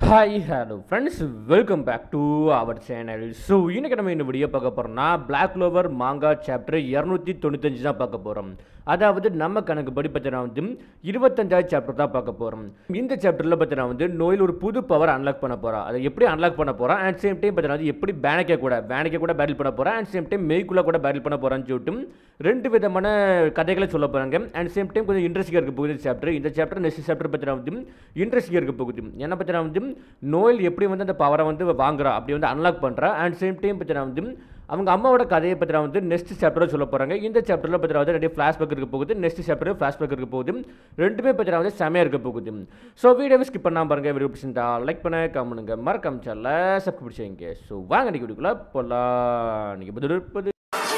hi hello friends welcome back to our channel so இன்னைக்கு நம்ம இந்த வீடியோ பார்க்க போகிறோம்னா பிளாக் க்ளோவர் மாங்கா சாப்டர் இரநூத்தி தொண்ணூத்தஞ்சு தான் பார்க்க போகிறோம் அதாவது நம்ம கணக்குப்படி பார்த்தீங்கன்னா வந்து இருபத்தஞ்சாவது சாப்டர் தான் பார்க்க போகிறோம் இந்த சாப்டரில் பார்த்தீங்கன்னா வந்து நோயில் ஒரு புது பவர் அன்லாக் பண்ண போகிறோம் அதை எப்படி அன்லாக் பண்ண போகிறோம் அண்ட் சேம் டைம் பார்த்தீங்கன்னா வந்து எப்படி பேனக்கே கூட பேனக்கே கூட பேட்டில் பண்ண போகிறேன் அண்ட் சேம் டைம் மெய்க்குள்ளே கூட பேட்டில் பண்ண போகிறான்னு சொல்லிட்டு ரெண்டு விதமான கதைகளை சொல்ல போகிறாங்க அண்ட் சேம் டைம் கொஞ்சம் இன்ட்ரெஸ்டிங்காக இருக்க போகுது சாப்டர் இந்த சாப்டர் நெக்ஸ்ட் சாப்டர் பார்த்தீங்கன்னா வந்து இன்ட்ரெஸ்டிங்காக இருக்க போகுது என்ன பார்த்தீங்கன்னா வந்து நோயில் எப்படி வந்து அந்த பவரை வந்து வாங்குறா அப்படி வந்து அன்லாக் பண்ணுறா அண்ட் சேம் டைம் பார்த்தீங்கன்னா வந்து அவங்க அம்மாவோட கதையை பற்றி வந்து நெக்ஸ்ட் சாப்டரில் சொல்ல போகிறாங்க இந்த சாப்டரில் பற்றி வந்து நிறைய ஃப்ளாஷ்பேக் இருக்க போகுது நெக்ஸ்ட் சாப்டர் ஃப்ளாஷ்பேக் இருக்க போகுது ரெண்டுமே பற்றி வந்து செமையாக இருக்க போகுது ஸோ வீடியோவை ஸ்கிப் பண்ணாமல் பாருங்க வீடியோ பிடிச்சிருந்தா லைக் பண்ண கமெண்ட்டுங்க மறக்காம சேனல சப்ஸ்கிரைப் பிடிச்சிங்க ஸோ வாங்க நீங்கள் வீடியோக்குள்ளே போகலாம் நீங்கள் பதில் இருப்பது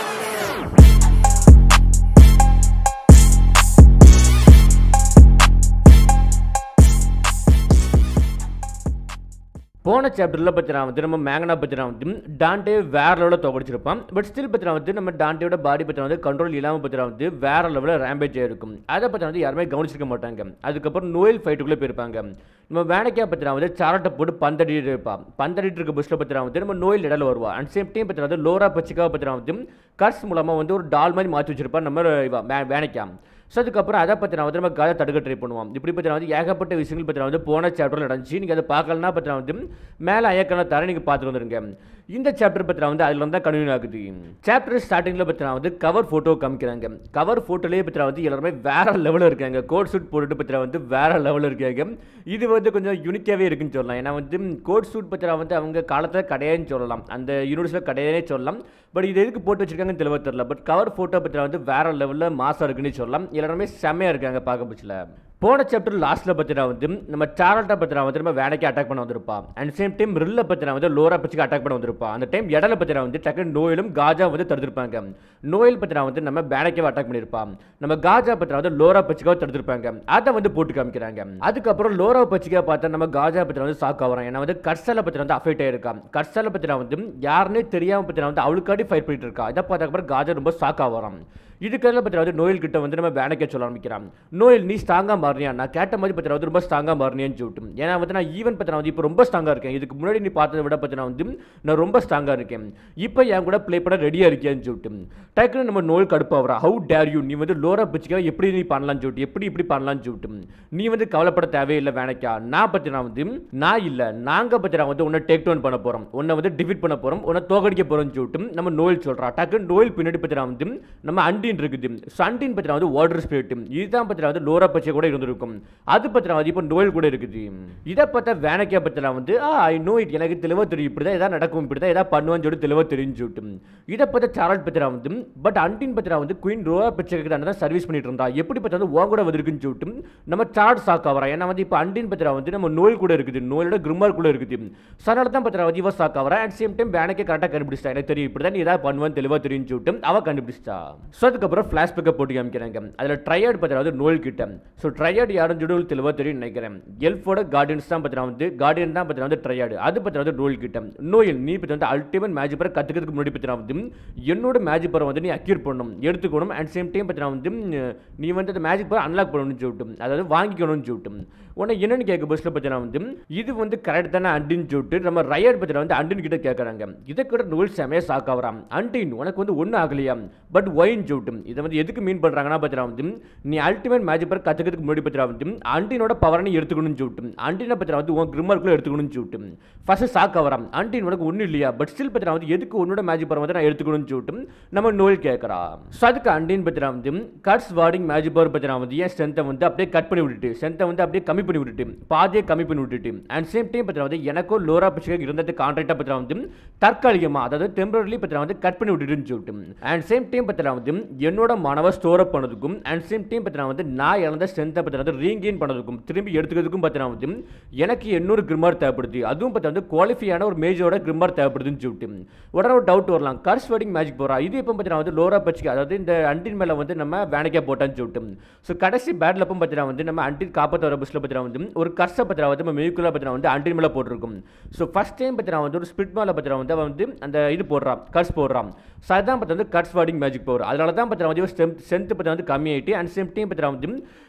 போன சாப்டரில் பற்றினா வந்து நம்ம மேங்கனா பற்றினா வந்து டாண்டே வேற லெவலில் தோக்கடிச்சிருப்பான் பட் ஸ்டில் பற்றினா வந்து நம்ம டாண்டேயோட பாடி பற்றினா வந்து கண்ட்ரோல் இல்லாமல் பற்றினா வந்து வேற லெவலில் ரேம்பேஜ் இருக்கும் அதை பற்றி வந்து யாருமே கவனிச்சிருக்க மாட்டாங்க அதுக்கப்புறம் நோயல் ஃபைட்டுக்குள்ளே போயிருப்பாங்க நம்ம வேலைக்கா பற்றினா வந்து சாரட்டை போட்டு பந்தடிட்டு இருப்பான் பந்தடிட்டு இருக்க புஷ்ல பற்றினா வந்து நம்ம நோயில் இடையில வருவா அண்ட் சேம் டைம் பற்றினா வந்து லோரா பச்சிக்காவை பற்றினா வந்து கர்ஸ் மூலமாக வந்து ஒரு டால் மாதிரி மாற்றி வச்சிருப்பா நம்ம இவ வே- வேலைக்கா ஸோ அதுக்கப்புறம் அதை பற்றி நான் வந்து நம்ம கதை தடுக்க ட்ரை பண்ணுவோம் இப்படி பற்றி வந்து ஏகப்பட்ட விஷயங்கள் பற்றி வந்து போன சாப்டரில் நடந்துச்சு நீங்கள் அதை பார்க்கலன்னா பற்றி வந்து மேலே ஐயக்கான தர நீங்கள் பார்த்துட்டு வந்துருங்க இந்த சாப்டர் பற்றி வந்து அதில் தான் கன்வியூன் ஆகுது சாப்டர் ஸ்டார்டிங்கில் பற்றி வந்து கவர் ஃபோட்டோ காமிக்கிறாங்க கவர் ஃபோட்டோலேயே பற்றி வந்து எல்லாருமே வேற லெவலில் இருக்காங்க கோட் சூட் போட்டுட்டு பற்றி வந்து வேற லெவலில் இருக்காங்க இது வந்து கொஞ்சம் யூனிக்காகவே இருக்குன்னு சொல்லலாம் ஏன்னா வந்து கோட் சூட் பற்றி வந்து அவங்க காலத்தில் கிடையாதுன்னு சொல்லலாம் அந்த யூனிவர்ஸில் கிடையாதுனே சொல்லலாம் பட் இது எதுக்கு போட்டு வச்சிருக்காங்கன்னு தெளிவாக தெரியல பட் கவர் ஃபோட்டோ பற்றி வந்து வேற லெவலில் மாசாக இருக்குன்னு சொல்லலாம் எல்லாருமே செம்மையாக இருக்காங்க பார்க்க பட்சத்தில் போன சாப்டர் லாஸ்ட்டில் பற்றினா வந்து நம்ம சாரல்ட்டை பற்றினா வந்து நம்ம வேலைக்கு அட்டாக் பண்ண வந்திருப்பா அண்ட் சேம் டைம் ரில்ல பற்றினா வந்து லோரா பச்சுக்கு அட்டாக் பண்ண வந்திருப்பா அந்த டைம் இடல பற்றினா வந்து டக்குனு நோயிலும் காஜா வந்து தடுத்திருப்பாங்க நோயில் பற்றினா வந்து நம்ம பேனக்கே அட்டாக் பண்ணியிருப்பா நம்ம காஜா பற்றினா வந்து லோரா பச்சுக்காவை தடுத்திருப்பாங்க அதை வந்து போட்டு காமிக்கிறாங்க அதுக்கப்புறம் லோரா பச்சுக்கா பார்த்தா நம்ம காஜா பற்றினா வந்து சாக்கா வரோம் ஏன்னா வந்து கர்சலை பற்றினா வந்து அஃபெக்ட் ஆயிருக்கா கர்சலை பற்றினா வந்து யாருன்னே தெரியாமல் பற்றினா வந்து அவளுக்காடி ஃபைட் பண்ணிட்டு இருக்கா இதை பார்த்ததுக்கப்புறம் காஜா ரொம்ப சாக்கா வரோம் இதுக்கெல்லாம் பற்றி வந்து நோயல் கிட்ட வந்து நம்ம பேனக்கே சொல்ல ஆரம்பிக்கிறான் நோயல் நீ ஸ்ட்ராங்காக மாறினியா நான் கேட்ட மாதிரி பற்றி வந்து ரொம்ப ஸ்ட்ராங்காக மாறினியான்னு சொல்லிட்டு ஏன்னா வந்து நான் ஈவன் பற்றி வந்து இப்போ ரொம்ப ஸ்ட்ராங்காக இருக்கேன் இதுக்கு முன்னாடி நீ பார்த்ததை விட பற்றி வந்து நான் ரொம்ப ஸ்ட்ராங்காக இருக்கேன் இப்போ என் கூட ப்ளே பண்ண ரெடியாக இருக்கியான்னு சொல்லிட்டு டக்குன்னு நம்ம நோய் கடுப்பாகிறா ஹவு டேர் யூ நீ வந்து லோரா பிச்சுக்கா எப்படி நீ பண்ணலாம்னு சொல்லிட்டு எப்படி இப்படி பண்ணலாம்னு சொல்லிட்டு நீ வந்து கவலைப்பட தேவையில்லை வேணக்கா நான் பற்றி நான் வந்து நான் இல்லை நாங்கள் பற்றி நான் வந்து உன்னை டேக் டவுன் பண்ண போகிறோம் உன்னை வந்து டிஃபிட் பண்ண போகிறோம் உன்னை தோக்கடிக்க போகிறோம்னு சொல்லிட்டு நம்ம நோயில் சொல்கிறா டக்குன்னு நோயில் பின்னாடி பற்றி நான் வந்து நம்ம அண்டின் இருக்குது ஸோ அண்டின் பற்றி வந்து வாட்டர் ஸ்பிரிட் இதுதான் பற்றி வந்து லோரா பச்சை கூட இருந்திருக்கும் அது பற்றி வந்து இப்போ நோயில் கூட இருக்குது இதை பார்த்தா வேணக்கியா பற்றி வந்து ஆ ஐ நோ இட் எனக்கு தெளிவாக தெரியும் இப்படி தான் எதாவது நடக்கும் இப்படி தான் எதாவது பண்ணுவான்னு சொல்லி தெளிவாக தெரிஞ்சு சொல்லிட்டு இதை பார்த்தா சாரல் பற்றி வந்து பட் அண்டின் பற்றி வந்து குயின் ரோரா பச்சைக்கு தான் சர்வீஸ் பண்ணிட்டு இருந்தா எப்படி பற்றி வந்து உன் கூட வந்திருக்குன்னு சொல்லிட்டு நம்ம சார்ட் சாக்கா வரா ஏன்னா வந்து இப்போ அண்டின் பத்திரா வந்து நம்ம நோய் கூட இருக்குது நோயோட கிரிமார் கூட இருக்குது ஸோ அதனால தான் பத்திரா வந்து இவ சாக்கா வரா அட் சேம் டைம் பேனக்கே கரெக்டாக கண்டுபிடிச்சா எனக்கு தெரியும் இப்படி தான் நீ ஏதாவது பண்ணுவான்னு தெளிவாக தெரியும் சொல்லிட்டு அவ கண்டுபிடிச்சா ஸோ அதுக்கப்புறம் ஃப்ளாஷ்பேக்கை போட்டு காமிக்கிறாங்க அதில் ட்ரையாட் பத்திரா வந்து நோய் கிட்ட ஸோ ட்ரையாட் யாரும் சொல்லி தெளிவாக தெரியும் நினைக்கிறேன் எல்ஃபோட கார்டியன்ஸ் தான் பத்திரா வந்து கார்டியன் தான் பத்திரா வந்து ட்ரையாடு அது பத்திரா வந்து நோய் கிட்ட நோயில் நீ பற்றி வந்து அல்டிமேட் மேஜிக் பரை கற்றுக்கிறதுக்கு முன்னாடி பத்திரா வந்து என்னோட மேஜிக் பரை வந்து நீ அக்யூர் பண்ணணும் எடுத்துக்கணும் அட் சேம் டைம் பத்திரா வந்து நீ வந்து அந்த மேஜிக் பவர் அன்லாக் பண்ணணும்னு சொல்லிட்டு அதாவது வாங்கிக்கணும்னு சொல்லிட்டு உடனே என்னன்னு கேட்க பஸ்ஸில் பார்த்தீங்கன்னா வந்து இது வந்து கரெக்ட் தானே அண்டின்னு சொல்லிட்டு நம்ம ரயட் பற்றின வந்து அண்டின் கிட்ட கேட்குறாங்க இதை கூட நூல் செமையாக சாக்காவறாம் அண்டின் உனக்கு வந்து ஒன்றும் ஆகலையா பட் ஒயின்னு சொல்லிட்டு இதை வந்து எதுக்கு மீன் பண்ணுறாங்கன்னா பார்த்தீங்கன்னா வந்து நீ அல்டிமேட் மேஜிக் பவர் கற்றுக்கிறதுக்கு முன்னாடி பார்த்தீங்கன்னா வந்து அண்டினோட பவரை நீ எடுத்துக்கணும்னு சொல்லிட்டு அண்டினை பற்றின வந்து உன் கிரிமர்க்குள்ளே எடுத்துக்கணும்னு சொல்லிட்டு ஃபஸ்ட்டு சாக்காவறாம் அண்டின் உனக்கு ஒன்றும் இல்லையா பட் ஸ்டில் பற்றினா வந்து எதுக்கு உன்னோட மேஜிக் பவர் வந்து நான் எடுத்துக்கணும்னு சொல்லிட்டு நம்ம நோல் கேட்குறா ஸோ அதுக்கு அண்டின் பற்றினா வந்து கட்ஸ் வார்டிங் மேஜிக் பவர் பற்றினா வந்து ஏன் ஸ்ட்ரென்த்தை வந்து அப்படியே கட் பண்ணி விட்டுட்டு ஸ்ட்ரென்த்தை வந்து அப்படியே கம்மி பண்ணி விட்டுட்டு பாதியை கம்மி பண்ணி விட்டுட்டு அண்ட் சேம் டைம் பற்றினா வந்து எனக்கும் லோரா பிச்சுக்கு இருந்தது கான்ட்ராக்டாக பற்றினா வந்து தற்காலிகமாக அதாவது டெம்பரரி பற்றினா வந்து கட் பண்ணி விட்டுட்டுன்னு சொல்லிட்டு அண்ட் சேம் டைம் பற்றினா வந்து என்னோட மனவை ஸ்டோர் அப் பண்ணதுக்கும் அண்ட் சேம் டைம் பற்றினா வந்து நான் இழந்த ஸ்ட்ரென்த்தை பற்றினா வந்து ரீகெயின் பண்ணதுக்கும் திரும்பி எடுத்துக்கிறதுக்கும் பற்றினா வந்து எனக்கு இன்னொரு கிரிமார் தேவைப்படுது அதுவும் பற்றி வந்து குவாலிஃபையான ஒரு மேஜரோட கிரிமார் தேவைப்படுதுன்னு சொல்லிட்டு உடனே ஒரு டவுட் வரலாம் கர்ஸ் வெட்டிங் மேஜிக் போகிறா இது இப்போ பார்த்தீங்கன்னா வந்து லோரா பச்சுக்கு அதாவது இந்த அண்டின் மேலே வந்து நம்ம வேணைக்கா போட்டான்னு சொல்லிட்டு ஸோ கடைசி பேட்டில் அப்போ பார்த்தீங்கன்னா வந்து நம்ம அண்டின் காப்பாற்ற வர பஸ்ஸில் பார்த்தீங்கன்னா வந்து ஒரு கர்ஸை பார்த்தீங்கன்னா வந்து நம்ம மெய்க்குள்ள பார்த்தீங்கன்னா வந்து அண்டின் மேலே போட்டிருக்கும் ஸோ ஃபஸ்ட் டைம் பார்த்தீங்கன்னா வந்து ஒரு ஸ்பிட் மேலே பார்த்தீங்கன்னா வந்து அவன் வந்து அந்த இது போடுறான் கர்ஸ் போடுறான் ஸோ அதான் பார்த்தா வந்து கட்ஸ் வார்டிங் மேஜிக் பவர் அதனால தான் பார்த்தீங்கன்னா வந்து ஸ்ட்ரென்த் ஸ்ட்ரென்த் பார்த்தா வந்து கம்மி ஆகிட்டு அண்ட் சேம் டைம் பார்த்தீங்கன்னா வந்து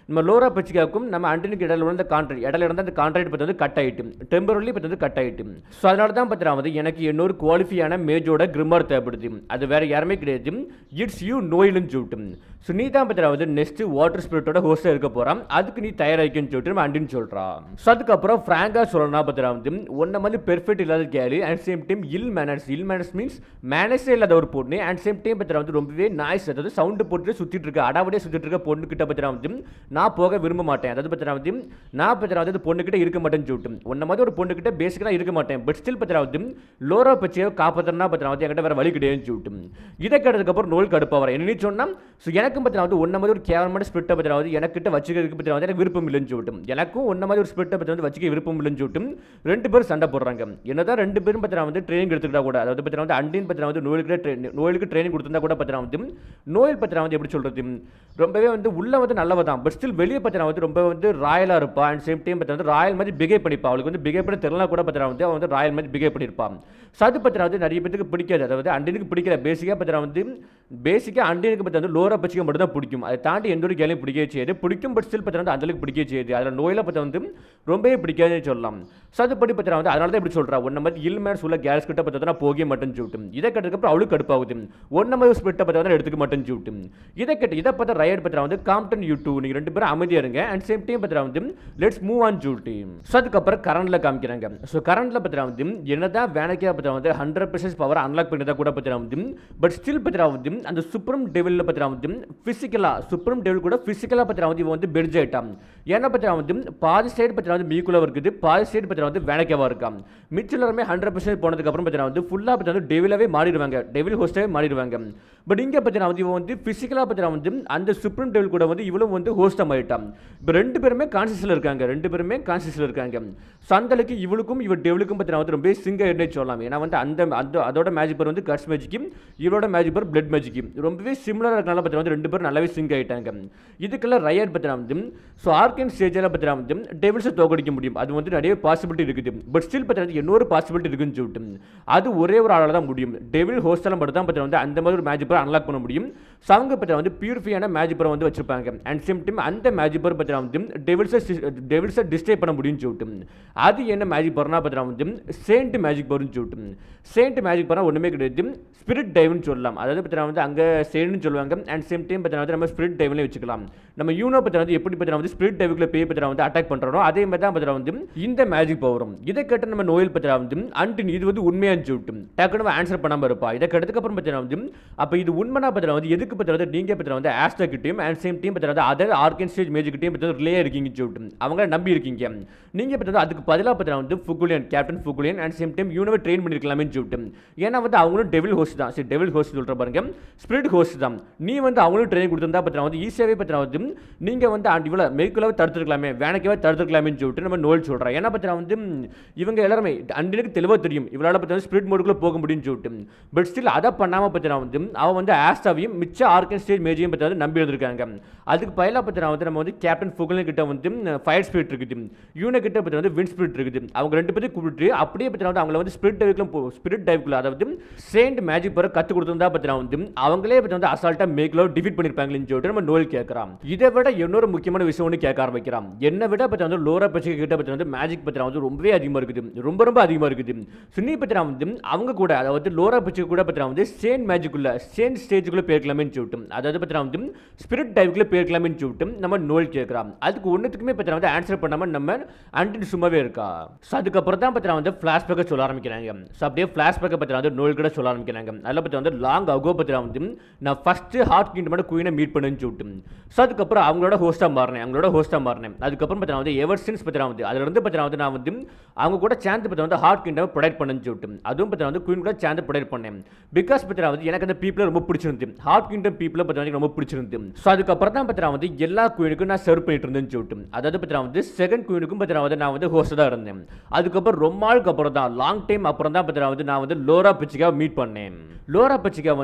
நம்ம லோரா பச்சிகாவுக்கும் நம்ம அண்டனுக்கு இடையில உள்ள கான்ட்ராக்ட் இடையில இருந்த அந்த கான்ட்ராக்ட் பற்றி வந்து கட் ஆயிட்டு டெம்பரரி பற்றி வந்து கட் ஆயிட்டு ஸோ அதனால தான் பார்த்தீங்கன்னா வந்து எனக்கு இன்னொரு குவாலிஃபியான மேஜோட கிரிமார் தேவைப்படுது அது வேற யாருமே கிடையாது இட்ஸ் யூ நோயிலுன்னு சொல்லிட்டு ஸோ நீ தான் பார்த்தீங்கன்னா வந்து நெக்ஸ்ட் வாட்டர் ஸ்பிரிட்டோட ஹோஸ்டாக இருக்க போகிறான் அதுக்கு நீ தயாராகிக்கன்னு சொல்லிட்டு நம்ம அண்டின்னு சொல்கிறான் ஸோ அதுக்கப்புறம் ஃப்ராங்காக சொல்லணும்னா பார்த்தீங்கன்னா வந்து ஒன்றை வந்து பெர்ஃபெக்ட் இல்லாத கேலு அண்ட் சேம் டைம் இல் மேனர்ஸ் இல் மேனர்ஸ் மீன்ஸ் மேனஸே இல்லாத ஒரு பொண்ணு அண்ட் சேம் டைம் பார்த்தீங்கன்னா வந்து ரொம்பவே நாய்ஸ் அதாவது சவுண்டு போட்டு சுற்றிட்டு இருக்க அடாவடியே சுற்றிட்டு இருக்க பொண்ணு கிட்ட பார்த்தீங்கன்னா வந்து நான் போக விரும்ப மாட்டேன் அதாவது பார்த்தீங்கன்னா வந்து நான் பார்த்தீங்கன்னா வந்து பொண்ணு கிட்ட இருக்க மாட்டேன்னு சொல்லிட்டு உன்ன மாதிரி ஒரு பொண்ணு கிட்ட பேசிக்கலாக இருக்க மாட்டேன் பட் ஸ்டில் பார்த்தீங்கன்னா வந்து லோரா பச்சையோ காப்பாற்றனா பார்த்தீங்கன்னா வந்து என்கிட்ட வேற வழி கிடையாதுன்னு சொல்லிட்டு இதை கேட்டதுக்கப்புறம் நோல் கடுப்பாக வர என்ன சொன்னால் ஸோ எனக்கும் பார்த்தீங்கன்னா வந்து ஒன்ன மாதிரி ஒரு கேவலமான ஸ்பிரிட்டை பார்த்தீங்கன்னா வந்து எனக்கிட்ட வச்சுக்கிறதுக்கு பார்த்தீங்கன்னா வந்து எனக்கு விருப்பம் இல்லைன்னு சொல்லிட்டு எனக்கும் ஒன்ன மாதிரி ஒரு ஸ்பிரிட்டை பற்றி வந்து வச்சுக்க விருப்பம் இல்லைன்னு சொல்லிட்டு ரெண்டு பேரும் சண்டை போடுறாங்க என்னதான் ரெண்டு பேரும் பார்த்தீங்கன்னா வந்து ட்ரைனிங் எடுத்துக்கிட்டா கூட அதாவது பார்த்தீங்கன்னா வந்து அண்டின் பார்த்தீங்கன்னா வந்து நோய்க்கு ட்ரெயின் நோய்க்கு ட்ரைனிங் கொடுத்திருந்தா கூட பார்த்தீங்கன்னா வந்து நோயில் பார்த்தீங்கன்னா வந்து எப்படி சொல்கிறது ரொம்பவே வந்து உள்ள வந்து நல்லவ தான் பட் ஸ்டில் வெளியே பார்த்தீங்கன்னா வந்து ரொம்ப வந்து ராயலாக இருப்பா அண்ட் சேம் டைம் பார்த்தீங்கன்னா வந்து ராயல் மாதிரி பிகேவ் பண்ணிப்பா அவளுக்கு வந்து பிகேவ் பண்ண தெரியல கூட பார்த்தீங்கன்னா வந்து அவன் வந்து ராயல் மாதிரி பிகேவ் பண்ணியிருப்பான் ஸோ அது பார்த்தீங்கன்னா வந்து நிறைய பேருக்கு பிடிக்காது அதாவது அண்டினுக்கு பிடிக்கல பேசிக்காக பார்த்தீங்கன்னா வந்து பேசிக்காக அண்டினுக்கு பார்த்தா வந்து லோரா பச்சிக்க மட்டும் தான் பிடிக்கும் அதை தாண்டி எந்த ஒரு கேலையும் பிடிக்கவே செய்யாது பிடிக்கும் பட் ஸ்டில் பார்த்தீங்கன்னா அந்த அளவுக்கு பிடிக்கவே செய்யாது அதில் நோயில் பார்த்தா வந்து ரொம்பவே பிடிக்காதுன்னு சொல்லலாம் ஸோ அதுபடி பார்த்தீங்கன்னா வந்து அதனால தான் இப்படி சொல்கிறா ஒன்ன மாதிரி இல் மேட்ஸ் உள்ள கேர்ள்ஸ் கிட்ட பார்த்தா நான் போகவே மாட்டேன்னு சொல்லிட்டு இதை கட்டதுக்கப்புறம் அவளுக்கு கடுப்பாகுது ஒன்ன மாதிரி ஸ்பிரிட்டை பார்த்தா எடுத்துக்க மாட்டேன்னு சொல்லிட்டு இதை கட்டு இதை பார்த்தா ரயட் பார்த்தா வந்து காம்டன் யூ டூ நீங்கள் ரெண்டு பேரும் அமைதியாக இருங்க அண்ட் சேம் டைம் பார்த்தா வந்து லெட்ஸ் மூவ் ஆன் சொல்லிட்டு ஸோ அதுக்கப்புறம் கரண்டில் காமிக்கிறாங்க ஸோ கரண்டில் பார்த்தா வந்து என்னதான் வேலைக்கே பார்த்தா வந்து ஹண்ட்ரட் பர்சன்ட் பவர் அன்லாக் பண்ணி கூட பார்த்தா வந்து பட் ஸ்டில் பார்த்தா வந்து அந்த சுப்ரம் டெவிலில் பார்த்தா வந்து ஃபிசிக்கலாக சுப்ரம் டெவில் கூட ஃபிசிக்கலாக பார்த்தா வந்து இவன் வந்து பெர்ஜ் ஆயிட்டான் ஏன்னா பார்த்தா வந்து பாதி சைடு பார்த்தா வந்து மீக்குள்ள இருக்குது பாதி சைடு பார்த்தா வந்து வேலைக்கேவா இருக்கான் மிச்சம் எல்லாருமே ஹண்ட்ரட் பர்சன்ட் போனதுக்கப்புறம் பார்த்தா வந்து ஃபுல்லாக பார்த்தா வந்து டெவிலாவே மாறிடுவாங்க டெவில் ஹோஸ்டாவே மாறிடுவாங்க பட் இங்கே பார்த்தீங்கன்னா வந்து இவன் வந்து ஃபிசிக்கலாக பார்த்தீங்கன்னா வந்து அந்த சுப்ரீம் டெவில் கூட வந்து இவளும் வந்து ஹோஸ்டாக மாறிட்டான் இப்போ ரெண்டு பேருமே கான்சியஸில் இருக்காங்க ரெண்டு பேருமே கான்சியஸில் இருக்காங்க சந்தலுக்கு இவளுக்கும் இவள் டெவிலுக்கும் பார்த்தீங்கன்னா வந்து ரொம்ப சிங்க என்ன சொல்லலாம் ஏன்னா வந்து அந்த அந்த அதோட மேஜிக் பேர் வந்து கட்ஸ் மேஜிக்கும் இவளோட மேஜிக் பேர் பிளட் மேஜிக்கும் ரொம்பவே சிமிலராக இருக்கனால பார்த்தீங்கன்னா வந்து ரெண்டு பேரும் நல்லாவே சிங்க் ஆகிட்டாங்க இதுக்கெல்லாம் ரயர் பார்த்தீங்கன்னா வந்து ஸோ ஆர்கன் ஸ்டேஜில் பார்த்தீங்கன்னா வந்து டெவில்ஸை தோக்கடிக்க முடியும் அது வந்து நிறைய பாசிபிலிட்டி இருக்குது பட் ஸ்டில் பார்த்தீங்கன்னா இன்னொரு பாசிபிலிட்டி இருக்குன்னு சொல்லிட்டு அது ஒரே ஒரு ஆளால் தான் முடியும் டெவில் ஹோஸ்டெல்லாம் மட்டும் தான் பார்த்தீங்கன்னா வந்து அந்த மாதிரி ஒரு மேஜிக் பேர் அன்லாக் பண்ண முடியும் ஸோ அவங்க பார்த்தீங்கன்னா வந்து பியூரிஃபையான மேஜிக் பேரை வந்து வச்சிருப்பாங்க அண்ட் சேம் டைம் அந்த மேஜிக் பேர் பார்த்தீங்கன்னா வந்து டெவில்ஸை டெவில்ஸை டிஸ்டே பண்ண முடியும்னு சொல்லிட்டு அது என்ன மேஜிக் பவர்னா பார்த்தீங்கன்னா வந்து சேண்ட் மேஜிக் பவர்னு சொல்லிட்டு சேண்ட் மேஜிக் பவர்னா ஒன்றுமே கிடையாது ஸ்பிரிட் டைவ்னு சொல்லலாம் அதாவது பார்த்தீங்கன்னா வந்து அங்கே சேன்னு சொல்லுவாங்க அண்ட் சேம் டைம் பார்த்தீங்கன்னா வந்து நம்ம ஸ்பிரிட் டைவ்லேயே வச்சுக்கலாம் நம்ம யூனோ பார்த்தீங்கன்னா வந்து எப்படி பார்த்தீங்கன்னா வந்து ஸ்பிரிட் டைவுக்குள்ள பேய் பார்த்தீங்கன்னா வந்து அட்டாக் பண்ணுறோம் அதே மாதிரி தான் பார்த்தீங்கன்னா வந்து இந்த மேஜிக் பவரும் இதை கேட்ட நம்ம நோயில் பார்த்தீங்கன்னா வந்து அன்டின் இது வந்து உண்மையான்னு சொல்லிட்டு டக்குனு நம்ம ஆன்சர் பண்ணாமல் இருப்பா இதை கேட்டதுக்கு அப்புறம் பார்த்தீங்கன்னா வந்து அப்போ இது உண்மைனா பார்த்தீங்கன்னா வந்து எதுக்கு பார்த்தீங்கன்னா வந்து நீங்கள் பார்த்தீங்கன்னா வந்து ஆஸ்டா கிட்டையும் அண்ட் சேம் டீம் பார்த்தீங்கன்னா அதர் ஆர்கன் ஸ்டேஜ் மேஜிக் கிட்டையும் பார்த்தீங்கன்னா ரிலே இருக்கீங்கன்னு சொல்லிட்டு அவங்க நம்பி இருக்கீங்க நீங்கள் பார்த்தீங்கன்னா அதுக்கு பதிலாக பார்த்தீங்கன்னா வந்து ஃபுகுலியன் கேப்டன் ஃபுகுலியன் அண்ட் சேம் டைம் யூனோவை ட்ரெயின் பண்ணிருக்கலாமேன்னு சொல்லிட்டு ஏன்னா வந்து அவங்களும் டெவில் ஹோஸ்ட் தான் சரி டெவில் ஹோஸ்ட் சொல்கிற பாருங்க ஸ்பிரிட் ஹோஸ்ட் தான் நீ வந்து அவங்களும் ட்ரெயின் கொடுத்துருந்தா பார்த்தீங்கன்னா வந்து ஈஸியாகவே பார்த்தீங்கன்னா வந்து நீங்கள் வந்து அந்த இவ்வளோ மெய்க்குள்ளாவே தடுத்துருக்கலாமே வேலைக்கவே தடுத்துருக்கலாமேன்னு சொல்லிட்டு நம்ம நோல் சொல்கிறோம் ஏன்னா பார்த்தீங்கன்னா வந்து இவங்க எல்லாருமே அண்டினுக்கு தெளிவாக தெரியும் இவளால் பார்த்தீங்கன்னா ஸ்பிரிட் மோடுக்குள்ளே போக முடியும்னு சொல்லிட்டு பட் ஸ்டில் அதை பண்ணாமல் பார்த்தீங்கன்னா வந்து அவன் வந்து ஆஸ்டாவையும் மிச்ச ஆர்கன் ஸ்டேஜ் மேஜையும் பார்த்தீங்கன்னா நம்பி இருந்திருக்காங்க அதுக்கு பதிலாக பார்த்தீங்கன்னா வந்து நம்ம வந்து கேப்டன் ஃபுகலின் கிட்ட வந்து ஃபயர் ஸ்பிரிட் இருக்குது யூனை கிட்ட பார்த்தீங்கன்னா வந்து வின் ஸ்பிரிட் இருக்குது அவங்க ரெண்டு பேரும் கூப்பிட்டு அப்படியே பார்த்தீங்கன்னா வந்து அவங்கள வந்து ஸ்பிரிட் டைவுக்குள்ள போ ஸ்பிரிட் டைவுக்குள்ள அதாவது சேண்ட் மேஜிக் பவர் கற்றுக் கொடுத்துருந்தா பார்த்தீங்கன்னா வந்து அவங்களே பார்த்தீங்கன்னா வந்து அசால்ட்டாக மேக்லோ டிஃபீட் பண்ணியிருப்பாங்களேன்னு சொல்லிட்டு நம்ம நோல் கேட்குறான் இதை விட இன்னொரு முக்கியமான விஷயம் ஒன்று கேட்க ஆரம்பிக்கிறான் என்னை விட பார்த்தீங்கன்னா வந்து லோரா பச்சிகை கிட்ட பார்த்தீங்கன்னா வந்து மேஜிக் பார்த்தீங்கன்னா வந்து ரொம்பவே அதிகமாக இருக்குது ரொம்ப ரொம்ப அதிகமாக இருக்குது சுன்னி பார்த்தீங்கன்னா வந்து அவங்க கூட அதாவது லோரா பச்சிகை கூட பார்த்தீங்கன்னா வந்து சேன் மேஜிக்குள்ள சேன் ஸ்டேஜுக்குள்ளே போயிருக்கலாமேன்னு சொல்லிட்டு அதாவது பார்த்தீங்கன்னா வந்து ஸ்பிரிட் டைவுக்குள்ளே போயிருக்கலாமேன்னு சொல்லிட்டு நம்ம நோல் கேட்குறான் அதுக்கு ஒன்றுத்துக்குமே பார்த்தீங்கன்னா வந்து ஆன்சர் பண்ணாமல் நம்ம அண்டின் சும்மாவே இருக்கா ஸோ அதுக்கப்புறம் தான் பார்த்தீங்கன்னா வந்து ஃப்ளாஷ்பேக்கை சொல்ல ஆரம்பிக்கிறாங்க ஸோ அப்படியே ஃப்ளாஷ்பேக்கை பார்த்தீங்கன்னா வந்து நோல் கூட சொல்ல ஆரம்பிக்கிறாங்க அதில் பார்த்தீங்கன்னா வந்து லாங் அகோ பார்த்தீங்கன்னா வந்து நான் ஃபஸ்ட்டு ஹார்ட் கிங்டமோட குயினை மீட் பண்ணுன்னு சொல்லிட்டு ஸோ அதுக்கப்புறம் அவங்களோட ஹோஸ்ட்டாக மாறினேன் அவங்களோட ஹோஸ்ட்டாக மாறினேன் அதுக்கப்புறம் பார்த்தீங்கன்னா வந்து எவர் சின்ஸ் பார்த்தீங்கன்னா வந்து அதுல இருந்து பார்த்தீங்கன்னா வந்து நான் வந்து அவங்க கூட சேர்ந்து பார்த்தீங்கன்னா வந்து ஹார்ட் கிங்டம் ப்ரொடைட் பண்ணுன்னு சொல்லிட்டு அதுவும் பார்த்தீங்கன்னா வந்து குயின் கூட சேர்ந்து ப்ரொடைட் பண்ணேன் பிகாஸ் பார்த்தீங்கன்னா வந்து எனக்கு அந்த பீப்பிளை ரொம்ப பிடிச்சிருந்து ஹார்ட் கிங்டம் பீப்பிளை பார்த்தீங்கன்னா எனக்கு ரொம்ப பிடிச்சிருந்து ஸோ அதுக்கப்புறம் தான் பார்த்தீங்கன்னா வந்து எல்லா குயினுக்கும் நான் சர்வ் பண்ணிட்டு இருந்தேன்னு சொல்லிட்டு அதாவது பார்த்தீங்கன்னா வந்து செகண்ட் குயினுக்கும் பார்த்தீங்கன்னா வந்து நான் வந்து ஹோஸ்ட் தான் இருந்தேன் அதுக்கப்புறம் ரொம்ப நாளுக்கு அப்புறம் தான் லாங் டைம் அப்புறம் தான் பார்த்தீங்கன்னா வந்து நான் வந்து லோரா பிச்சிக்கா மீட் பண்ணேன் லோரா பச்சிகா வந்து சின்னதாக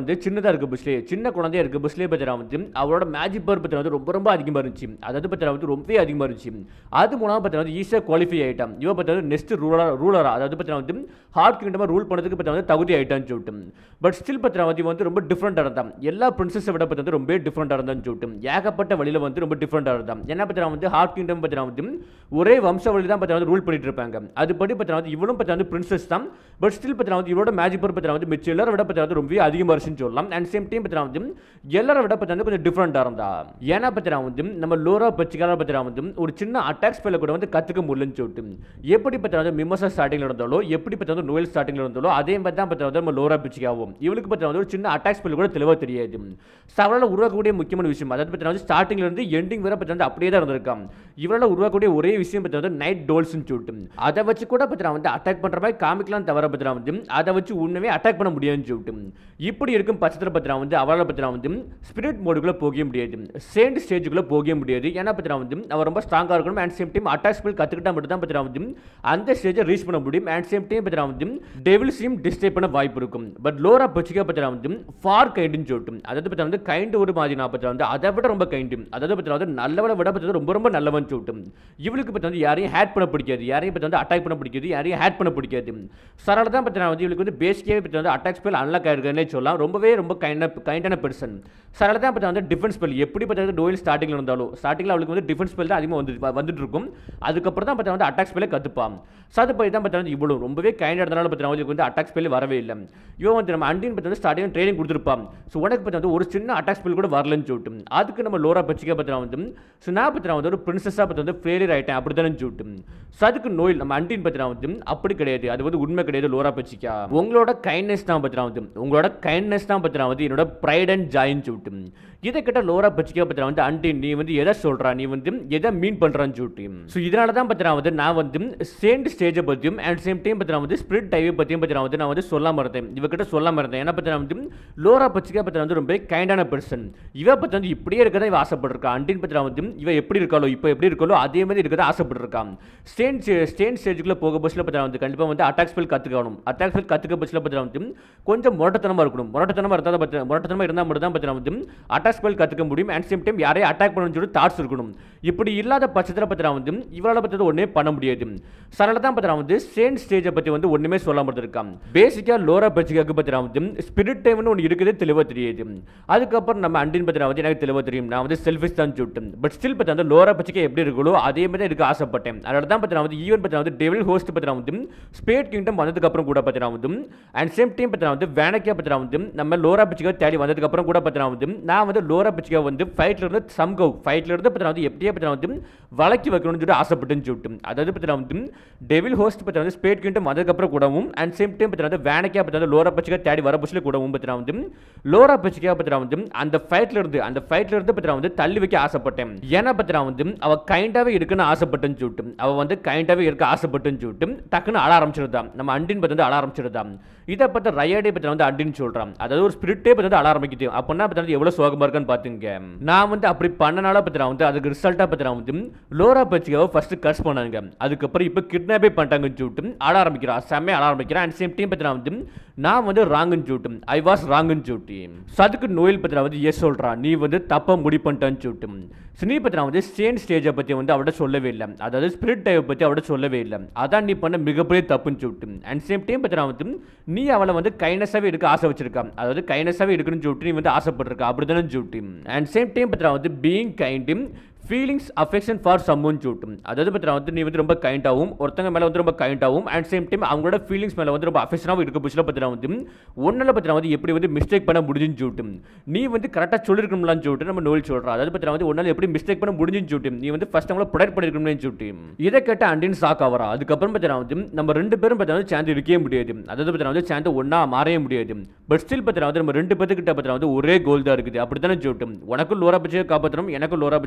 சின்னதாக இருக்க புஸ்லே சின்ன குழந்தையா இருக்க புஸ்லே பார்த்தீங்கன்னா வந்து அவரோட மேஜிக் பவர் பார்த்தீங்கன்னா வந்து ரொம்ப ரொம்ப அதிகமாக இருந்துச்சு அதாவது பார்த்தீங்கன்னா வந்து ரொம்பவே அதிகமாக இருந்துச்சு அது மூலமாக பார்த்தீங்கன்னா வந்து ஈஸியாக குவாலிஃபை ஆகிட்டான் இவ பார்த்தீங்கன்னா நெக்ஸ்ட் ரூலர் ரூலரா அதாவது பார்த்தீங்கன்னா வந்து ஹார்ட் கிங்டமாக ரூல் பண்ணதுக்கு பார்த்தீங்கன்னா வந்து தகுதி ஆகிட்டான்னு சொல்லிட்டு பட் ஸ்டில் பார்த்தீங்கன்னா வந்து இவன் வந்து ரொம்ப டிஃப்ரெண்டாக இருந்தான் எல்லா பிரின்சஸை விட பார்த்தீங்கன்னா ரொம்ப டிஃப்ரெண்டாக இருந்தான்னு சொல்லிட்டு ஏகப்பட்ட வழியில் வந்து ரொம்ப டிஃப்ரெண்டாக இருந்தான் என்ன பார்த்தீங்கன்னா வந்து ஹார்ட் கிங்டம் பார்த்தீங்கன்னா வந்து ஒரே வம்ச வழி தான் பார்த்தீங்கன்னா ரூல் பண்ணிட்டு இருப்பாங்க அதுபடி பார்த்தீங்கன்னா வந்து இவனும் பார்த்தீங்கன்னா வந்து பிரின்சஸ் தான் பட் ஸ்டில் பார்த்தீங்கன்னா வந்து இவரோட மேஜிக் பவர் பார்த்தீங்கன்னா வந்து மிச்சம் எல்லாரை விட பார்த்தீங்கன்னா வந்து ரொம்ப அதிகமாக இருந்துச்சுன்னு சொல்லலாம் அண்ட் சேம் டைம் பார்த்தீங்கன்னா வந்து எல்லாரை விட பார்த்தீங்கன்னா கொஞ்சம் டிஃப்ரெண்டாக இருந்தா ஏன்னா பார்த்தீங்கன்னா வந்து நம்ம லோரா பச்சிக்கால பார்த்தீங்கன்னா வந்து ஒரு சின்ன அட்டாக் ஸ்பெல்ல கூட வந்து கற்றுக்க முடியலன்னு சொல்லிட்டு எப்படி பார்த்தீங்கன்னா வந்து மிமசா ஸ்டார்டிங்கில் இருந்தாலோ எப்படி பார்த்தீங்கன்னா வந்து நோயல் ஸ்டார்டிங்கில் இருந்தாலோ அதே மாதிரி தான் பார்த்தீங்கன்னா வந்து நம்ம லோரா பிச்சிக்காவும் இவளுக்கு பார்த்தீங்கன்னா வந்து ஒரு சின்ன அட்டாக் ஸ்பெல் கூட தெளிவாக தெரியாது சவலால் உருவாக்கக்கூடிய முக்கியமான விஷயம் அதாவது பார்த்தீங்கன்னா வந்து ஸ்டார்டிங்ல இருந்து எண்டிங் வரை பார்த்தீங்கன்னா அப்படியே தான் இருந்திருக்கான் இவரால் உருவாக்கக்கூடிய ஒரே விஷயம் பார்த்தீங்கன்னா வந்து நைட் டோல்ஸ்னு சொல்லிட்டு அதை வச்சு கூட பார்த்தீங்கன்னா வந்து அட்டாக் பண்ணுற மாதிரி காமிக்கலாம் தவிர பார்த்தீங்கன்னா வந்து அதை வச்சு உண்மையே அட்டாக் பண்ண முடியாதுன்னு சொல்லிட்டு இப்படி இருக்கும் பட்சத்தில் பார்த்தீங்கன்னா வந்து அவரால் பார்த்தீங்கன்னா வந்து ஸ்பிரிட் மோடுக்குள்ளே போகவே முடியாது சேண்ட் ஸ்டேஜுக்குள்ளே போகவே முடியாது ஏன்னா பார்த்தீங்கன்னா வந்து அவர் ரொம்ப ஸ்ட்ராங்காக இருக்கணும் and same time attack spell கற்றுக்கிட்டா மட்டும் தான் பார்த்தீங்கன்னா வந்து அந்த ஸ்டேஜை ரீச் பண்ண முடியும் அண்ட் சேம் டைம் பார்த்தீங்கன்னா வந்து டெவில்ஸையும் டிஸ்டர்ப் பண்ண வாய்ப்பு இருக்கும் பட் லோரா பச்சிக்கா பார்த்தீங்கன்னா வந்து ஃபார் கைண்டுன்னு சொல்லிட்டு அதாவது பார்த்தீங்கன்னா வந்து கைண்டு ஒரு மாதிரி நான் பார்த்தீங்கன்னா வந்து அதை விட ரொம்ப கைண்டு அதாவது பார்த்தீங்கன்னா வந்து நல்லவனை விட பார்த்தீங்கன்னா ரொம்ப ரொம்ப நல்லவன் சொல்லிட்டு இவளுக்கு பார்த்தா வந்து யாரையும் ஹேட் பண்ண பிடிக்காது யாரையும் பார்த்தா வந்து அட்டாக் பண்ண பிடிக்காது யாரையும் ஹேட் பண்ண பிடிக்காது சரள தான் பார்த்தீங்கன்னா வந்து இவளுக்கு வந்து பேசிக்காகவே பார்த்தா வந்து அட்டாக் ஸ்பெல் அன்லாக் ஆயிருக்குன்னே சொல்லலாம் ரொம்பவே ரொம்ப கைண்டான கைண்டான பெர்சன் சரள தான் பார்த்தா வந்து டிஃபென்ஸ் ஸ்பெல் எப்படி பார்த்தா டோயில் ஸ்டார்டிங்கில் இருந்தாலும் ஸ்டார்டிங்கில் அவளுக்கு வந்து டிஃபென்ஸ் ஸ்பெல் தான் அதிகமாக வந்து வந்துட்டு இருக்கும் அதுக்கப்புறம் தான் பார்த்தா வந்து அட்டாக் ஸ்பெல்லை கற்றுப்பான் ஸோ அது போய் தான் பார்த்தா வந்து இவ்வளோ ரொம்பவே கைண்டாக இருந்தனால பார்த்தா அவளுக்கு வந்து அட்டாக் ஸ்பெல் வரவே இல்லை இவன் வந்து நம்ம அண்டின் பார்த்தா வந்து ஸ்டார்டிங் ட்ரைனிங் கொடுத்துருப்பான் ஸோ உனக்கு பார்த்தா வந்து ஒரு சின்ன அட்டாக் ஸ்பெல் கூட வரலன்னு சொல்லிட்டு அதுக்கு நம்ம லோரா பச்சிக்கா பார்த்தா வந்து ஸோ நான் பார்த்தா வந்து ஒரு பிரின்சஸாக பார்த்து வந்து ஃபெயிலியர் ஆகிட்டேன் அப்படி தானே சொல்லிட்டு ஸோ அதுக்கு நோயில் நம்ம அண்டின் பார்த்தா வந்து அப்படி கிடையாது அது வந்து உண்மை கிடையாது லோரா பச்சிக்கா உங்களோட கைண்ட்னஸ் தான் பார்த்தா வந்து உங்களோட கைண்ட்னஸ் தான் பார்த்தா வந்து என்னோட ப்ரைட் அண்ட் ஜாயின்னு சொல்லிட்டு இதை கிட்ட லோரா பச்சிக்கா பார்த்தா வந்து அண்டின் நீ வந்து எதை சொல்கிறா நீ வந்து எதை மீன் பண்ணுறான்னு சொல்லிட்டு ஸோ இதனால தான் பார்த்தா வந்து நான் வந்து சேண்ட் ஸ்டேஜை பற்றியும் அண்ட் சேம் டைம் பார்த்தா வந்து ஸ்பிரிட் டைவை பற்றியும் பார்த்தா வந்து நான் வந்து சொல்லாம இருந்தேன் இவகிட்ட சொல்லாம இருந்தேன் ஏன்னா பார்த்தா வந்து லோரா பச்சிக்கா பார்த்தா வந்து ரொம்ப கைண்டான பெர்சன் இவ பார்த்தா வந்து இப்படியே இருக்கதான் இவ ஆசைப்பட்டிருக்கா அண்டின் பார்த்தா வந்து இவ எப்படி இருக்காளோ இப்போ எப்படி இருக்காளோ அதே மாதிரி இருக்கதான் ஆசைப்பட்டிருக்கான் ஸ்டேன் ஸ்டேன் ஸ்டேஜுக்குள்ள போக பஸ்ஸில் பார்த்தா வந்து கண்டிப்பாக வந்து அட்டாக் ஸ்பெல் கற்றுக்கணும் அட்டாக் ஸ்பெல் கற்றுக்க பஸ்ஸில் பார்த்தா வந்து கொஞ்சம் முரட்டத்தனமாக இருக்கணும் முரட்டத்தனமாக இருந்தால் பார்த்தா முரட்டத்தனமாக இருந்தால் மட்டும் தான் பார்த்தா வந்து அட்டாக் ஸ்பெல் கற்றுக்க முடியும் அண்ட் சேம் டைம் யாரையும் அட்டாக் பண்ணணும்னு சொல்லி தாட்ஸ் இருக்கணும் இப்படி இல்லாத பட்சத்தில் பார்த்தா வந்து இவரால் பார்த்தது ஒன்றே பண்ண முடியாது சரள தான் பார்த்தா வந்து சேன் ஸ்டேஜை பற்றி வந்து ஒன்றுமே சொல்லாம இருந்திருக்கான் பேசிக்காக லோரா பச்சிக்காக்கு பார்த்தா வந்து ஸ்பிரிட் டைம்னு ஒன்று இருக்குது தெளிவாக தெரியுது அதுக்கப்புறம் நம்ம அண்டின் பற்றி வந்து எனக்கு தெளிவாக தெரியும் நான் வந்து செல்ஃபிஷ் தான் சொல்லிட்டு பட் ஸ்டில் பார்த்தா வந்து லோரா பச்சிக்கா எப்படி இருக்கோ அதே மாதிரி தான் இருக்க ஆசைப்பட்டேன் அதனால தான் பார்த்தா வந்து ஈவன் பார்த்தா வந்து டெவில் ஹோஸ்ட் பார்த்தா வந்து ஸ்பேட் கிங்டம் வந்ததுக்கப்புறம் கூட பார்த்தா வந்து அண்ட் சேம் டைம் பார்த்தா வந்து வேனக்கியா பார்த்தா வந்து நம்ம லோரா பச்சிக்கா தேடி வந்ததுக்கப்புறம் கூட பார்த்தா வந்து நான் வந்து லோரா பச்சிக்கா வந்து ஃபைட்ல இருந்து சம்கவ் ஃபைட்ல இருந்து பார்த்தா வந்து எப்படியே பார்த்தா வந்து வழக்கி வைக்கணும்னு சொல்லிட்டு ஆசைப்பட்டுன்னு சொல்லிட்டு அதாவது பார்த்தா வந்து டெவில் ஹோஸ்ட் பார்த்தா வந்து ஸ்பேட் கிங்டம் வந்ததுக்கப்புறம் கூடவும் அண்ட் சேம் டைம் பார்த்தா வந்து வேனக்கியா பார்த்தா வந்து லோரா பச்சிக்கா தேடி வர புஷில் கூடவும் பார்த்தா வந்து லோரா பச்சிக்கா பார்த்தா வந்து அந்த ஃபைட்ல இருந்து அந்த ஃபைட்ல இருந்து பார்த்தா வந்து தள்ளி வைக்க ஆசைப்பட்டேன் ஏன்னா பார்த்தா வந்து அவ கைண்டாவே இருக்குன்னு ஆசைப்பட்டுன்னு சொல்லிட்டு அவ வந்து கைண்டாவே இருக்க ஆசைப்பட்டுன்னு சொல்லிட்டு டக்குன்னு அழ ஆரம்பிச்சிருந்தான் நம்ம அண்டின் பார்த்து வந்து அழ ஆரம்பிச்சிருந்தான் இதை பற்றி ரயடே பற்றி வந்து அண்டின்னு சொல்கிறான் அதாவது ஒரு ஸ்பிரிட்டே பற்றி வந்து அழ ஆரம்பிக்குது அப்படின்னா பற்றி வந்து எவ்வளோ சோகமாக இருக்கான்னு பார்த்துங்க நான் வந்து அப்படி பண்ணனால பற்றி வந்து அதுக்கு ரிசல்ட்டாக பற்றி வந்து லோரா பச்சிக்காவை ஃபர்ஸ்ட் கர்ஸ் பண்ணாங்க அதுக்கப்புறம் இப்போ கிட்னாப்பே பண்ணிட்டாங்கன்னு சொல்லிட்டு அழ ஆரம்பிக்கிறான் செம்மையாக அழ ஆரம்பிக்கிறான் அண்ட் சேம் டைம் பற்றி வந்து நான் வந்து ராங்குன்னு சொல்லிட்டு ஐ வாஸ் ராங்குன்னு சொல்லிட்டு ஸோ அதுக்கு நோயில் பற்றி வந்து எஸ் சொல்கிறான் நீ வந்து தப்பாக முடி பண்ணிட்டான்னு சொல்லிட்டு சினி பற்றி வந்து ஸ்டேன் ஸ்டேஜை பற்றி வந்து அவட சொல்லவே இல்லை அதாவது ஸ்பிரிட் டைவை பற்றி அவட சொல்லவே இல்லை அதான் நீ பண்ண மிகப்பெரிய தப்புன்னு சொல்லிட்டு அண்ட் சேம் டைம் பற்றி வந்து நீ அவளை வந்து கைனஸாகவே எடுக்க ஆசை வச்சிருக்கா அதாவது கைனஸாகவே எடுக்கணும்னு சொல்லிட்டு நீ வந்து ஆசைப்பட்டிருக்கா அப்படி தானே சொல்லிட்டு அண்ட் சேம் டைம் பற்றி வந்து பீயிங் கைண்டும் ஃபீலிங்ஸ் அஃபெக்ஷன் ஃபார் சம்மன் சொல்லிட்டு அதாவது பற்றி வந்து நீ வந்து ரொம்ப கைண்டாகவும் ஒருத்தங்க மேலே வந்து ரொம்ப கைண்டாகவும் அண்ட் சேம் டைம் அவங்களோட ஃபீலிங்ஸ் மேலே வந்து ரொம்ப அஃபெக்ஷனாகவும் இருக்க பட்சத்தில் பற்றி வந்து ஒன்றில் பற்றி வந்து எப்படி வந்து மிஸ்டேக் பண்ண முடிஞ்சுன்னு சொல்லிட்டு நீ வந்து கரெக்டாக சொல்லிருக்கணும்லான்னு சொல்லிட்டு நம்ம நோல் சொல்கிறோம் அதாவது பற்றி வந்து ஒன்றால் எப்படி மிஸ்டேக் பண்ண முடிஞ்சுன்னு சொல்லிட்டு நீ வந்து ஃபஸ்ட் அவங்கள ப்ரொடெக்ட் பண்ணிருக்கணும்னு சொல்லிட்டு இதை கேட்ட அண்டின் ஷாக் ஆகிறா அதுக்கப்புறம் பற்றி வந்து நம்ம ரெண்டு பேரும் பற்றி வந்து சேர்ந்து இருக்கவே முடியாது அதாவது பற்றி வந்து சேர்ந்து ஒன்றா மாறவே முடியாது பட் ஸ்டில் பற்றி வந்து நம்ம ரெண்டு பேர்த்துக்கிட்ட பற்றி வந்து ஒரே கோல் தான் இருக்குது அப்படி தானே சொல்லிட்டு உனக்கும் லோரா பச்சியை காப்பாற்றணும் எனக்கும் லோரா பச்சியை காப்பாற்றணும்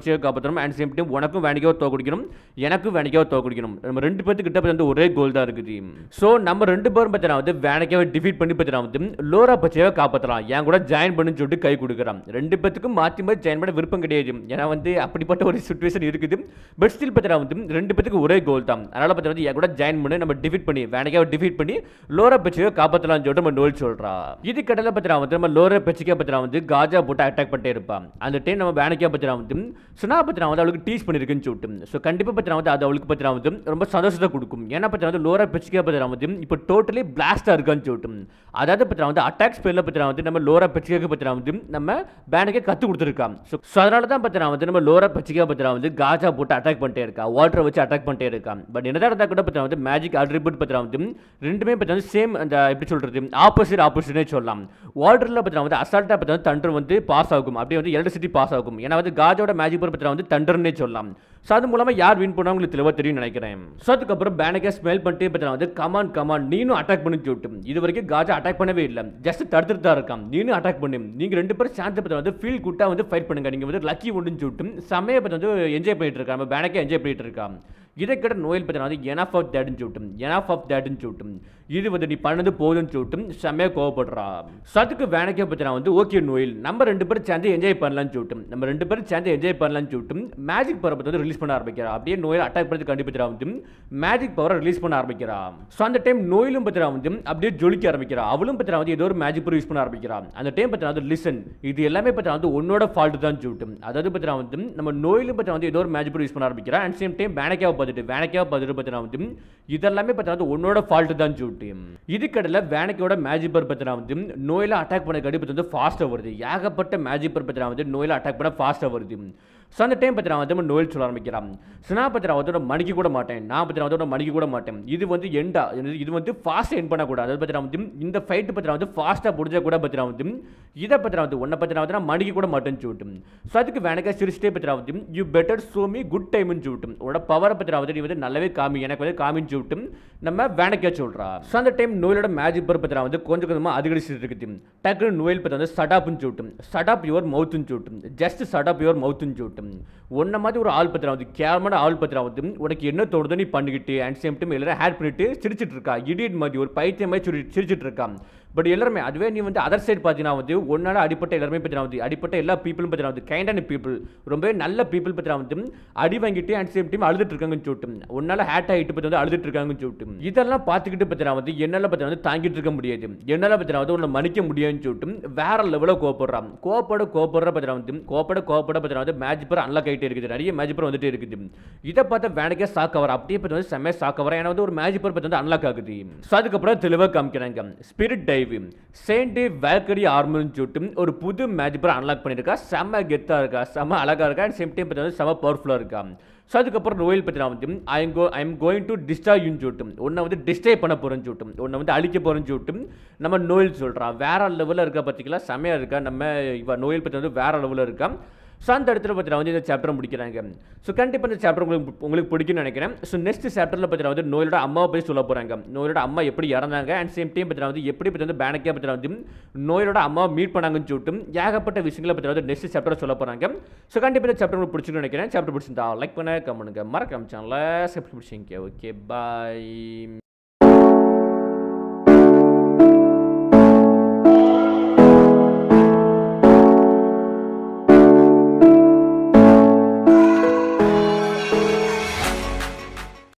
காப்பாற்றணும் அண்ட் சேம் டைம் உனக்கும் வேணிக்காவை தோக்கடிக்கணும் எனக்கும் வேணிக்காவை தோக்கடிக்கணும் நம்ம ரெண்டு பேர்த்துக்கிட்ட வந்து ஒரே கோல் தான் இருக்குது ஸோ நம்ம ரெண்டு பேரும் பார்த்தீங்கன்னா வந்து வேணிக்காவை டிஃபீட் பண்ணி பார்த்தீங்கன்னா வந்து லோரா பச்சையை காப்பாற்றலாம் என் கூட ஜாயின் பண்ணுன்னு சொல்லிட்டு கை கொடுக்குறான் ரெண்டு பேத்துக்கும் மாற்றி மாற்றி ஜாயின் பண்ண விருப்பம் கிடையாது ஏன்னா வந்து அப்படிப்பட்ட ஒரு சுச்சுவேஷன் இருக்குது பட் ஸ்டில் பார்த்தீங்கன்னா வந்து ரெண்டு பேத்துக்கு ஒரே கோல் தான் அதனால் பார்த்தீங்கன்னா வந்து என் கூட ஜாயின் பண்ணி நம்ம டிஃபீட் பண்ணி வேணிக்காவை டிஃபீட் பண்ணி லோரா பச்சையை காப்பாற்றலாம்னு சொல்லிட்டு நம்ம நோல் சொல்கிறா இது கடலை பார்த்தீங்கன்னா வந்து நம்ம லோரா பச்சைக்கா பார்த்தீங்கன்னா வந்து காஜா போட்டு அட்டாக் பண்ணிட்டே இருப்பான் அந்த டைம் நம்ம வேணிக்கா பார்த்தீங்கன்னா வந்து சுனா பார்த்தீங்கன்னா வந்து அவளுக்கு டீச் பண்ணியிருக்குன்னு சொல்லிட்டு ஸோ கண்டிப்பாக பார்த்தீங்கன்னா வந்து அது அவளுக்கு பார்த்தீங்கன்னா வந்து ரொம்ப சந்தோஷத்தை கொடுக்கும் ஏன்னா பார்த்தீங்கன்னா வந்து லோரா பெச்சிக்கா பார்த்தீங்கன்னா வந்து இப்போ டோட்டலி பிளாஸ்டாக இருக்கான்னு சொல்லிட்டு அதாவது பார்த்தீங்கன்னா வந்து அட்டாக் ஸ்பெல்லில் பார்த்தீங்கன்னா வந்து நம்ம லோரா பெச்சிக்காக்கு பார்த்தீங்கன்னா வந்து நம்ம பேனுக்கே கற்றுக் கொடுத்துருக்கான் ஸோ ஸோ அதனால தான் பார்த்தீங்கன்னா வந்து நம்ம லோரா பெச்சிக்கா பார்த்தீங்கன்னா வந்து காஜா போட்டு அட்டாக் பண்ணிட்டே இருக்கா வாட்டரை வச்சு அட்டாக் பண்ணிட்டே இருக்கான் பட் என்னதான் இருந்தால் கூட பார்த்தீங்கன்னா வந்து மேஜிக் அட்ரிபியூட் பார்த்தீங்கன்னா வந்து ரெண்டுமே பார்த்தீங்கன்னா சேம் அந்த எப்படி சொல்கிறது ஆப்போசிட் ஆப்போசிட்னே சொல்லலாம் வாட்டரில் பார்த்தீங்கன்னா வந்து அசால்ட்டாக பார்த்தீங்கன்னா தண்டர் வந்து பாஸ் ஆகும் அப்படியே வந்து எலக்ட்ரிசிட்டி பாஸ் ஆகும் ஏன்னா வந்து காஜோட மேஜிக் பவர் பார்த்தீங்கன்னா வந்து தண்டர்னே சொல்லலாம் ஸோ அது மூலமாக யார் வின் பண்ணா உங்களுக்கு தெளிவாக தெரியும் நினைக்கிறேன் ஸோ அதுக்கப்புறம் பேனக்கை ஸ்மெல் பண்ணிட்டு பார்த்தீங்கன்னா வந்து கமான் கமான் நீனும் அட்டாக் பண்ணி சொல்லிட்டு இது வரைக்கும் காஜா அட்டாக் பண்ணவே இல்லை ஜஸ்ட் தடுத்துட்டு தான் இருக்கான் நீனும் அட்டாக் பண்ணு நீங்கள் ரெண்டு பேரும் சேர்ந்து பார்த்தா வந்து ஃபீல் குட்டாக வந்து ஃபைட் பண்ணுங்க நீங்கள் வந்து லக்கி உண்டுன்னு சொல்லிட்டு செம்மையை பார்த்து வந்து என்ஜாய் பண்ணிட்டு இருக்கா நம்ம பேனக்கே என்ஜாய் பண்ணிட்டு இருக்கான் இதை கிட்ட நோயில் பார்த்தீங்கன்னா வந்து எனஃப் ஆஃப் தேட்னு சொல்லிட்டு எனஃப் ஆஃப் தேட்னு சொல்லிட்டு இது வந்து நீ பண்ணது போதும்னு சொல்லிட்டு செம்மையாக கோவப்படுறா ஸோ அதுக்கு வேணக்கே பார்த்தீங்கன்னா வந்து ஓகே நோயில் நம்ம ரெண்டு பேரும் சேர்ந்து என்ஜாய் பண்ணலாம்னு சொல்லிட்டு நம்ம ரெண்டு பேரும் சேர்ந்து என்ஜாய் பண்ணலாம்னு சொல்லிட்டு மேஜிக் பவரை வந்து ரிலீஸ் பண்ண ஆரம்பிக்கிறா அப்படியே நோயில் அட்டாக் பண்ணி கண்டுபிடிச்சா வந்து மேஜிக் பவரை ரிலீஸ் பண்ண ஆரம்பிக்கிறா ஸோ அந்த டைம் நோயிலும் பார்த்தீங்கன்னா வந்து அப்படியே ஜொலிக்க ஆரம்பிக்கிறா அவளும் பார்த்தீங்கன்னா வந்து ஏதோ ஒரு மேஜிக் பவர் யூஸ் பண்ண ஆரம்பிக்கிறா அந்த டைம் பார்த்தீங்கன்னா வந்து லிசன் இது எல்லாமே பார்த்தீங்கன்னா வந்து உன்னோட ஃபால்ட் தான் சொல்லிட்டு அதாவது பார்த்தீங்கன்னா வந்து நம்ம நோயிலும் பார்த்தீங்கன்னா வந்து ஏதோ ஒரு மேஜிக் பவர் யூஸ் பண்ண ஆரம்பிக்கிறா அண்ட் சேம் டைம் பேனக்காவை பார்த்துட்டு வேனக்காவை பார்த்துட்டு பார்த்தீங்கன்னா வந்து இதெல்லாமே பார்த்தீங்கன்னா வந்து உன்னோட ஃபால்ட் தான் சொல்லிட்டு இதுக்கடையில் வேனக்கோட மேஜிக் பவர் பார்த்தீங்கன்னா வந்து நோயில் அட்டாக் பண்ண கடிப்பு வந்து ஃபாஸ்ட்டாக வருது ஏகப்பட்ட மேஜிக் பவர் பார்த்தீங்கன்னா வந்து நோயில் அட்டாக் பண்ண ஃபாஸ்ட்டாக வருது ஸோ அந்த டைம் பற்றி நான் வந்து நோயில் சொல்ல ஆரம்பிக்கிறான் ஸோ நான் பற்றி நான் வந்து மணிக்கு கூட மாட்டேன் நான் பற்றி நான் வந்து மணிக்கு கூட மாட்டேன் இது வந்து எண்டா இது வந்து ஃபாஸ்ட்டாக என் பண்ணக்கூடாது அதை பற்றி நான் வந்து இந்த ஃபைட்டு பற்றி நான் வந்து ஃபாஸ்ட்டாக முடிஞ்சா கூட பற்றி நான் வந்து இதை பற்றி நான் வந்து உன்னை பற்றி நான் வந்து நான் மணிக்கு கூட மாட்டேன்னு சொல்லிட்டு ஸோ அதுக்கு வேணக்கா சிரிச்சிட்டே பற்றி நான் வந்து you better show me good டைம்னு சொல்லிட்டு உன்னோட பவரை பற்றி நான் வந்து நீ வந்து நல்லாவே காமி எனக்கு வந்து காமின்னு சொல்லிட்டு நம்ம வேணக்கா சொல்கிறா ஸோ அந்த டைம் நோயிலோட மேஜிக் பவர் பற்றி நான் வந்து கொஞ்சம் கொஞ்சமாக அதிகரிச்சுட்டு இருக்குது டக்குனு நோயில் பற்றி வந்து சடாப்னு சொல்லிட்டு சடாப் யுவர் மவுத்துன்னு சொல்லிட்டு ஜஸ்ட் சடாப் யுவர் மவுத்துன்னு சொல்லிட்டு உன்ன மாதிரி ஒரு ஆள் பத்திரம் வந்து கேவலமான ஆள் பத்திரம் வந்து உனக்கு என்ன தோணுதோ நீ பண்ணிக்கிட்டு அண்ட் சேம் டைம் எல்லாரும் ஹேட் பண்ணிட்டு சிரிச்சிட்டு இருக்கா இடியட் மாதிரி ஒரு பைத்தியம் மாதிரி சிரி சிரிச்சிட்டு இருக்கா பட் எல்லாருமே அதுவே நீ வந்து அதர் சைடு பார்த்தீங்கன்னா வந்து ஒன்னால அடிப்பட்ட எல்லாருமே பத்திரம் வந்து அடிப்பட்ட எல்லா பீப்புளும் பத்திரம் வந்து கைண்டான பீப்புள் ரொம்பவே நல்ல பீப்புள் பத்திரம் வந்து அடி வாங்கிட்டு அண்ட் சேம் டைம் அழுதுட்டு இருக்காங்கன்னு சொல்லிட்டு உன்னால ஹேட் ஆகிட்டு பத்தி வந்து அழுதுட்டு இருக்காங்கன்னு சொல்லிட்டு இதெல்லாம் பார்த்துக்கிட்டு பத்திரம் வந்து என்னால பத்திரம் வந்து தாங்கிட்டு இருக்க முடியாது என்னால பத்திரம் வந்து உன்னை மன்னிக்க முடியாதுன்னு சொல்லிட்டு வேற லெவலில் கோவப்படுறான் கோவப்பட கோவப்படுற பத்திரம் வந்து கோவப்பட கோவப்பட பத்திரம் வந்து மேட்ச் பேர் அன்லாக் ஆகிட்டே இருக்குது நிறைய மேட்ச் பேர் வந்துட்டே இருக்குது இதை பார்த்தா வேணக்கே ஷாக் ஆகிற அப்படியே பார்த்து வந்து செம்மையாக ஷாக் ஆகிற ஏன்னா வந்து ஒரு மேட்ச் பேர் பார்த்து வந்து அன்லாக் ஆகுது ஸோ அதுக்கப்புறம் தெளிவாக காமிக்கிறாங்க ஸ்பிரிட் டைவ் செயின்ட் வேல்கரி ஆர்மர்னு சொல்லிட்டு ஒரு புது மேட்ச் பேர் அன்லாக் பண்ணியிருக்கா செம்ம கெத்தாக இருக்கா செம்ம அழகாக இருக்கா அண்ட் சேம் டைம் பார்த்து வந்து செம்ம பவர்ஃபுல்லாக இருக்கா ஸோ அதுக்கப்புறம் ரோயல் பற்றி நான் வந்து I go I am going to destroy யூன்னு சொல்லிட்டு உன்னை வந்து டிஸ்ட்ரை பண்ண போகிறேன்னு சொல்லிட்டு உன்னை வந்து அழிக்க போகிறேன்னு சொல்லிட்டு நம்ம நோயில் சொல்கிறான் வேற லெவலில் இருக்கா பார்த்திங்களா செம்மையாக இருக்கா நம்ம இவ நோயில் பற்றி வந்து வேற லெவலில் இருக்கா ஸோ அந்த இடத்துல பற்றி வந்து இந்த சாப்டர் முடிக்கிறாங்க ஸோ கண்டிப்பாக இந்த சாப்டர் உங்களுக்கு உங்களுக்கு பிடிக்கும்னு நினைக்கிறேன் ஸோ நெக்ஸ்ட் சாப்டரில் பற்றி வந்து நோயோட அம்மாவை பற்றி சொல்ல போகிறாங்க நோயோட அம்மா எப்படி இறந்தாங்க அண்ட் சேம் டைம் பற்றி வந்து எப்படி பற்றி வந்து பேனக்கே பற்றி வந்து நோயோட அம்மாவை மீட் பண்ணாங்கன்னு சொல்லிட்டு ஏகப்பட்ட விஷயங்களை பற்றி வந்து நெக்ஸ்ட் சாப்டர் சொல்ல போகிறாங்க ஸோ கண்டிப்பாக இந்த சாப்டர் உங்களுக்கு பிடிச்சிருக்குன்னு நினைக்கிறேன் சாப்டர் பிடிச்சிருந்தா லைக் பண்ண கமெண்ட்டுங்க மறக்காம சேனலில் சப்ஸ்கிரைப் பண்ணிங்க ஓகே பாய்